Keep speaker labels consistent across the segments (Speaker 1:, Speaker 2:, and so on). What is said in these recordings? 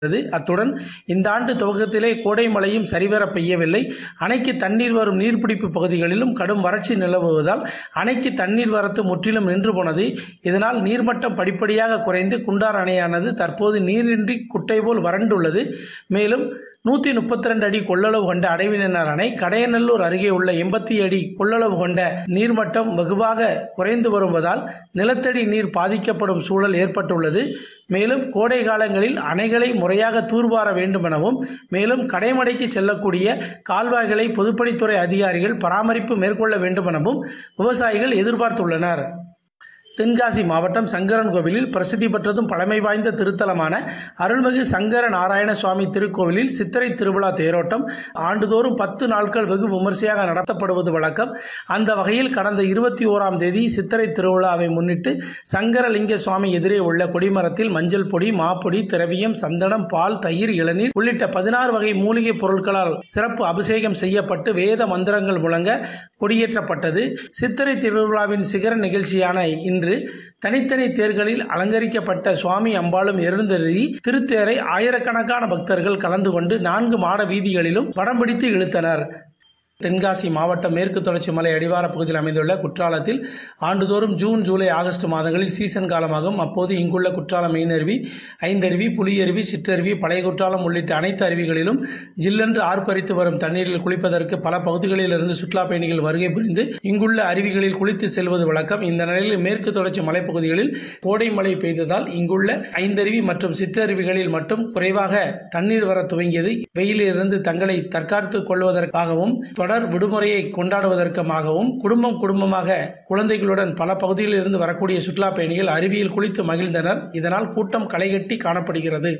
Speaker 1: அத்துடன் இந்த ஆண்டு துவக்கத்திலே கோடை மழையும் சரிவர பெய்யவில்லை அணைக்கு தண்ணீர் வரும் நீர்பிடிப்பு பகுதிகளிலும் கடும் வறட்சி நிலவுவதால் அணைக்கு தண்ணீர் வரத்து முற்றிலும் நின்று போனது இதனால் நீர்மட்டம் படிப்படியாக குறைந்து குண்டார் அணையானது தற்போது நீரின்றி குட்டை போல் வறண்டுள்ளது மேலும் நூற்றி முப்பத்தி ரெண்டு அடி கொள்ளளவு கொண்ட அடைவினர் அணை கடையநல்லூர் அருகே உள்ள எண்பத்தி அடி கொள்ளளவு கொண்ட நீர்மட்டம் வெகுவாக குறைந்து வருவதால் நிலத்தடி நீர் பாதிக்கப்படும் சூழல் ஏற்பட்டுள்ளது மேலும் கோடை காலங்களில் அணைகளை முறையாக தூர்வார வேண்டுமெனவும் மேலும் கடைமடைக்கு செல்லக்கூடிய கால்வாய்களை பொதுப்பணித்துறை அதிகாரிகள் பராமரிப்பு மேற்கொள்ள வேண்டுமெனவும் விவசாயிகள் எதிர்பார்த்துள்ளனர் தென்காசி மாவட்டம் சங்கரன் கோவிலில் பிரசித்தி பெற்றதும் பழமை வாய்ந்த திருத்தலமான அருள்மிகு சங்கர நாராயண சுவாமி திருக்கோவிலில் சித்திரை திருவிழா தேரோட்டம் ஆண்டுதோறும் பத்து நாட்கள் வெகு விமர்சையாக நடத்தப்படுவது வழக்கம் அந்த வகையில் கடந்த இருபத்தி ஓராம் தேதி சித்திரை திருவிழாவை முன்னிட்டு சங்கரலிங்க சுவாமி எதிரே உள்ள கொடிமரத்தில் மஞ்சள் பொடி மாப்பொடி திரவியம் சந்தனம் பால் தயிர் இளநீர் உள்ளிட்ட பதினாறு வகை மூலிகை பொருட்களால் சிறப்பு அபிஷேகம் செய்யப்பட்டு வேத மந்திரங்கள் முழங்க கொடியேற்றப்பட்டது சித்திரை திருவிழாவின் சிகர நிகழ்ச்சியான இன்று தனித்தனி தேர்களில் அலங்கரிக்கப்பட்ட சுவாமி அம்பாளும் எழுந்தருளி திருத்தேரை ஆயிரக்கணக்கான பக்தர்கள் கலந்து கொண்டு நான்கு மாட வீதிகளிலும் படம் பிடித்து இழுத்தனர் தென்காசி மாவட்டம் மேற்கு தொடர்ச்சி மலை அடிவார பகுதியில் அமைந்துள்ள குற்றாலத்தில் ஆண்டுதோறும் ஜூன் ஜூலை ஆகஸ்ட் மாதங்களில் சீசன் காலமாகும் அப்போது இங்குள்ள குற்றாலம் மெயினருவி ஐந்தருவி புலியருவி சிற்றருவி பழைய குற்றாலம் உள்ளிட்ட அனைத்து அருவிகளிலும் ஜில்லென்று ஆர்ப்பரித்து வரும் தண்ணீரில் குளிப்பதற்கு பல பகுதிகளிலிருந்து சுற்றுலா பயணிகள் வருகை புரிந்து இங்குள்ள அருவிகளில் குளித்து செல்வது வழக்கம் இந்த நிலையில் மேற்கு தொடர்ச்சி மலைப்பகுதிகளில் கோடை மழை பெய்ததால் இங்குள்ள ஐந்தருவி மற்றும் சிற்றருவிகளில் மட்டும் குறைவாக தண்ணீர் வர துவங்கியது வெயிலிலிருந்து தங்களை தற்காத்துக் கொள்வதற்காகவும் தொடர் விடுமுறையை கொண்டாடுவதற்காகவும் குடும்பம் குடும்பமாக குழந்தைகளுடன் பல பகுதிகளில் இருந்து வரக்கூடிய சுற்றுலா பயணிகள் அருவியில் குளித்து மகிழ்ந்தனர் இதனால் கூட்டம் களைகட்டி காணப்படுகிறது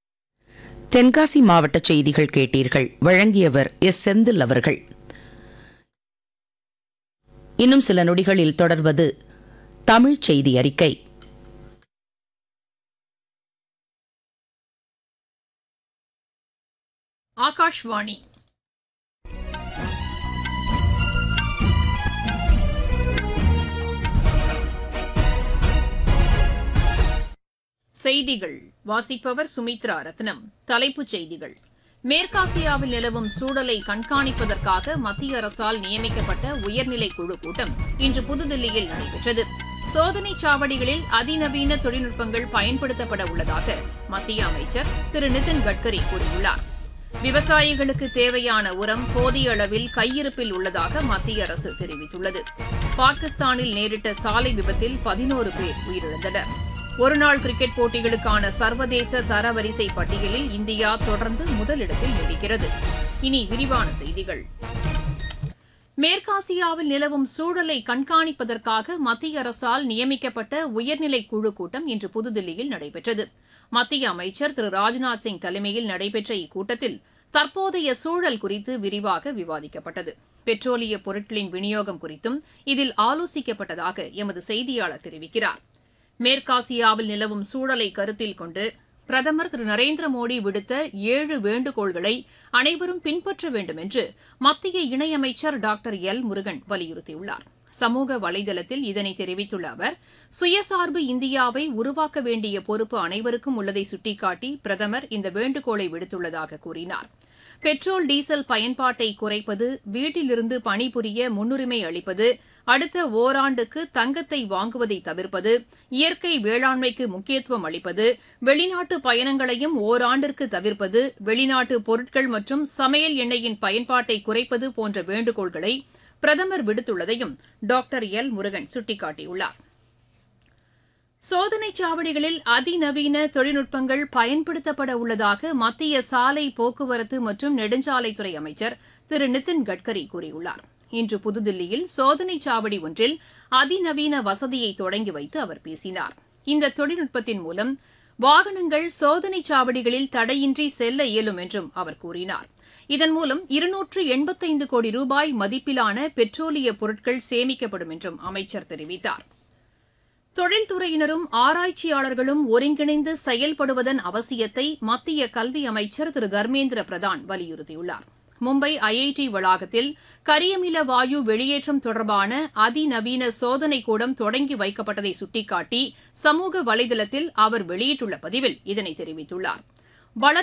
Speaker 2: தென்காசி மாவட்ட செய்திகள் கேட்டீர்கள் வழங்கியவர் எஸ் செந்தில் அவர்கள் இன்னும் சில நொடிகளில் தொடர்வது தமிழ் செய்தி அறிக்கை
Speaker 3: ஆகாஷ்வாணி செய்திகள் வாசிப்பவர் சுமித்ரா ரத்னம் தலைப்புச் செய்திகள் மேற்காசியாவில் நிலவும் சூழலை கண்காணிப்பதற்காக மத்திய அரசால் நியமிக்கப்பட்ட உயர்நிலை குழு கூட்டம் இன்று புதுதில்லியில் நடைபெற்றது சோதனைச் சாவடிகளில் அதிநவீன தொழில்நுட்பங்கள் பயன்படுத்தப்பட உள்ளதாக மத்திய அமைச்சர் திரு நிதின் கட்கரி கூறியுள்ளார் விவசாயிகளுக்கு தேவையான உரம் போதிய அளவில் கையிருப்பில் உள்ளதாக மத்திய அரசு தெரிவித்துள்ளது பாகிஸ்தானில் நேரிட்ட சாலை விபத்தில் பதினோரு பேர் உயிரிழந்தனர் ஒருநாள் கிரிக்கெட் போட்டிகளுக்கான சர்வதேச தரவரிசை பட்டியலில் இந்தியா தொடர்ந்து முதலிடத்தில் நீடிக்கிறது இனி விரிவான செய்திகள் மேற்காசியாவில் நிலவும் சூழலை கண்காணிப்பதற்காக மத்திய அரசால் நியமிக்கப்பட்ட உயர்நிலை குழு கூட்டம் இன்று புதுதில்லியில் நடைபெற்றது மத்திய அமைச்சர் திரு ராஜ்நாத் சிங் தலைமையில் நடைபெற்ற இக்கூட்டத்தில் தற்போதைய சூழல் குறித்து விரிவாக விவாதிக்கப்பட்டது பெட்ரோலிய பொருட்களின் விநியோகம் குறித்தும் இதில் ஆலோசிக்கப்பட்டதாக எமது செய்தியாளர் தெரிவிக்கிறார் மேற்காசியாவில் நிலவும் சூழலை கருத்தில் கொண்டு பிரதமர் திரு நரேந்திர மோடி விடுத்த ஏழு வேண்டுகோள்களை அனைவரும் பின்பற்ற வேண்டும் என்று மத்திய இணையமைச்சர் டாக்டர் எல் முருகன் வலியுறுத்தியுள்ளார் சமூக வலைதளத்தில் இதனை தெரிவித்துள்ள அவர் சுயசார்பு இந்தியாவை உருவாக்க வேண்டிய பொறுப்பு அனைவருக்கும் உள்ளதை சுட்டிக்காட்டி பிரதமர் இந்த வேண்டுகோளை விடுத்துள்ளதாக கூறினார் பெட்ரோல் டீசல் பயன்பாட்டை குறைப்பது வீட்டிலிருந்து பணிபுரிய முன்னுரிமை அளிப்பது அடுத்த ஓராண்டுக்கு தங்கத்தை வாங்குவதை தவிர்ப்பது இயற்கை வேளாண்மைக்கு முக்கியத்துவம் அளிப்பது வெளிநாட்டு பயணங்களையும் ஓராண்டிற்கு தவிர்ப்பது வெளிநாட்டு பொருட்கள் மற்றும் சமையல் எண்ணெயின் பயன்பாட்டை குறைப்பது போன்ற வேண்டுகோள்களை பிரதமர் விடுத்துள்ளதையும் டாக்டர் எல் முருகன் சுட்டிக்காட்டியுள்ளார் சோதனைச் சாவடிகளில் அதிநவீன தொழில்நுட்பங்கள் பயன்படுத்தப்பட உள்ளதாக மத்திய சாலை போக்குவரத்து மற்றும் நெடுஞ்சாலைத்துறை அமைச்சர் திரு நிதின் கட்கரி கூறியுள்ளார் இன்று புதுதில்லியில் சோதனைச் சாவடி ஒன்றில் அதிநவீன வசதியை தொடங்கி வைத்து அவர் பேசினார் இந்த தொழில்நுட்பத்தின் மூலம் வாகனங்கள் சோதனைச் சாவடிகளில் தடையின்றி செல்ல இயலும் என்றும் அவர் கூறினார் இதன் மூலம் இருநூற்று எண்பத்தைந்து கோடி ரூபாய் மதிப்பிலான பெட்ரோலிய பொருட்கள் சேமிக்கப்படும் என்றும் அமைச்சர் தெரிவித்தார் தொழில்துறையினரும் ஆராய்ச்சியாளர்களும் ஒருங்கிணைந்து செயல்படுவதன் அவசியத்தை மத்திய கல்வி அமைச்சர் திரு தர்மேந்திர பிரதான் வலியுறுத்தியுள்ளார் மும்பை ஐஐடி வளாகத்தில் கரியமில வாயு வெளியேற்றம் தொடர்பான அதிநவீன சோதனை கூடம் தொடங்கி வைக்கப்பட்டதை சுட்டிக்காட்டி சமூக வலைதளத்தில் அவர் வெளியிட்டுள்ள பதிவில் இதனை தெரிவித்துள்ளார் வளர்